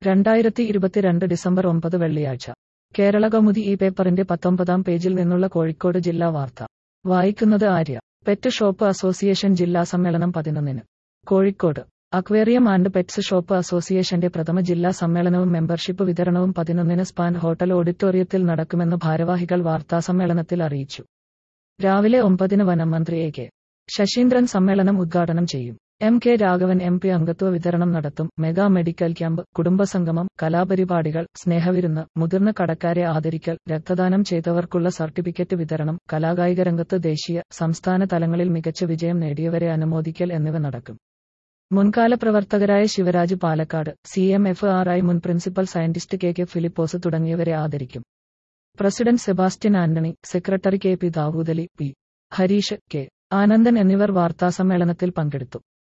രണ്ടായിരത്തി ഇരുപത്തിരണ്ട് ഡിസംബർ ഒമ്പത് വെള്ളിയാഴ്ച കേരള കൗമുദി ഈ പേപ്പറിന്റെ പത്തൊമ്പതാം പേജിൽ നിന്നുള്ള കോഴിക്കോട് ജില്ലാ വാർത്ത വായിക്കുന്നത് ആര്യ പെറ്റ് ഷോപ്പ് അസോസിയേഷൻ ജില്ലാ സമ്മേളനം പതിനൊന്നിന് Kozhikode aquarium and pets shop അസോസിയേഷന്റെ പ്രഥമ ജില്ലാ സമ്മേളനവും മെമ്പർഷിപ്പ് വിതരണവും പതിനൊന്നിന് സ്പാൻ ഹോട്ടൽ ഓഡിറ്റോറിയത്തിൽ നടക്കുമെന്ന് ഭാരവാഹികൾ വാർത്താസമ്മേളനത്തിൽ അറിയിച്ചു രാവിലെ ഒമ്പതിന് വനം മന്ത്രി എ കെ ശശീന്ദ്രൻ സമ്മേളനം ഉദ്ഘാടനം ചെയ്യും M K Raghavan M P അംഗത്വ വിതരണം നടത്തും മെഗാ മെഡിക്കൽ ക്യാമ്പ് കുടുംബസംഗമം കലാപരിപാടികൾ സ്നേഹവിരുന്ന് മുതിർന്ന കടക്കാരെ ആദരിക്കൽ രക്തദാനം ചെയ്തവർക്കുള്ള സർട്ടിഫിക്കറ്റ് വിതരണം കലാകായിക രംഗത്ത് ദേശീയ സംസ്ഥാന തലങ്ങളിൽ മികച്ച വിജയം നേടിയവരെ അനുമോദിക്കൽ എന്നിവ നടക്കും മുൻകാല പ്രവർത്തകരായ Sivaraj Palakkad C M F R I മുൻ principal scientist K K Philipose തുടങ്ങിയവരെ ആദരിക്കും president Sebastian Antony secretary K P Davoodali P Harish K Anandan എന്നിവർ വാർത്താസമ്മേളനത്തിൽ പങ്കെടുത്തു